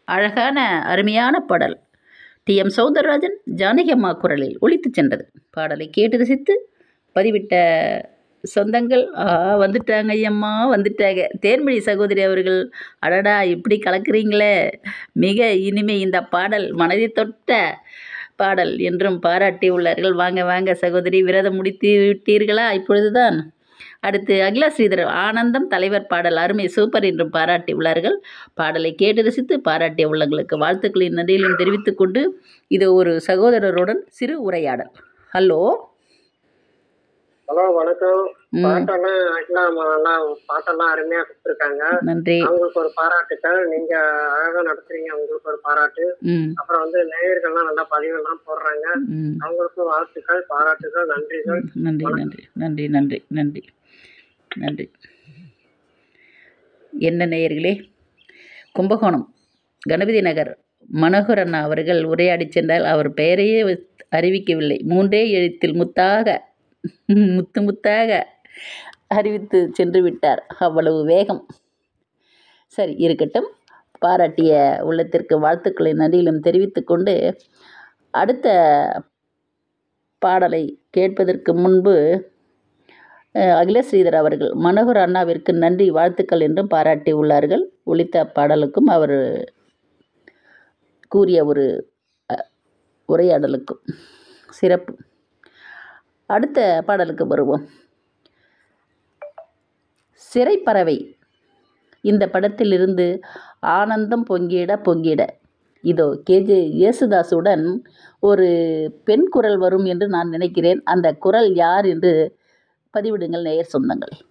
அழகான அருமையான பாடல் டி எம் சௌந்தரராஜன் ஜானகி அம்மா குரலில் ஒலித்துச் சென்றது பாடலை கேட்டு ரசித்து பதிவிட்ட சொந்தங்கள் ஆ வந்துட்டாங்க ஐயம்மா வந்துட்டாங்க தேன்மொழி சகோதரி அவர்கள் அடடா இப்படி கலக்குறீங்களே மிக இனிமை இந்த பாடல் மனதை தொட்ட பாடல் என்றும் பாராட்டி உள்ளார்கள் வாங்க வாங்க சகோதரி விரதம் முடித்து விட்டீர்களா இப்பொழுதுதான் அடுத்து அகிலா ஸ்ரீதர் ஆனந்தம் தலைவர் பாடல் அருமை சூப்பர் என்றும் பாராட்டி உள்ளார்கள் பாடலை கேட்டு ரசித்து பாராட்டிய உள்ளங்களுக்கு வாழ்த்துக்களின் நன்றியிலும் தெரிவித்துக் கொண்டு இது ஒரு சகோதரருடன் சிறு உரையாடல் ஹலோ ஹலோ வணக்கம் ம். பாட்டெல்லாம் ஆக்சுவலா எல்லாம் பாட்டெல்லாம் அருமையா கொடுத்துருக்காங்க நன்றி அவங்களுக்கு ஒரு பாராட்டுக்கள் நீங்க அழகா நடத்துறீங்க அவங்களுக்கு ஒரு பாராட்டு ம் அப்புறம் வந்து நேயர்கள்லாம் நல்லா பதிவெல்லாம் போடுறாங்க ம் அவங்களுக்கும் வாழ்த்துக்கள் பாராட்டுகள் நன்றிகள் நன்றி நன்றி நன்றி நன்றி நன்றி நன்றி என்ன நேயர்களே கும்பகோணம் கணபதி நகர் மனோகர் அண்ணா அவர்கள் உரையாடி சென்றால் அவர் பெயரையே அறிவிக்கவில்லை மூன்றே எழுத்தில் முத்தாக முத்து முத்தாக அறிவித்து சென்று விட்டார் அவ்வளவு வேகம் சரி இருக்கட்டும் பாராட்டிய உள்ளத்திற்கு வாழ்த்துக்களை நன்றியிலும் தெரிவித்துக்கொண்டு அடுத்த பாடலை கேட்பதற்கு முன்பு அஹ், அகில ஸ்ரீதர் அவர்கள் மனோகர் அண்ணாவிற்கு நன்றி வாழ்த்துக்கள் என்றும் பாராட்டி உள்ளார்கள் ஒலித்த பாடலுக்கும் அவர் கூறிய ஒரு அஹ், உரையாடலுக்கும் சிறப்பு அடுத்த பாடலுக்கு வருவோம் சிறைப்பறவை இந்த படத்திலிருந்து ஆனந்தம் பொங்கிட பொங்கிட இதோ கேஜே யேசுதாஸுடன் ஒரு பெண் குரல் வரும் என்று நான் நினைக்கிறேன் அந்த குரல் யார் என்று பதிவிடுங்கள் நேயர் சொந்தங்கள்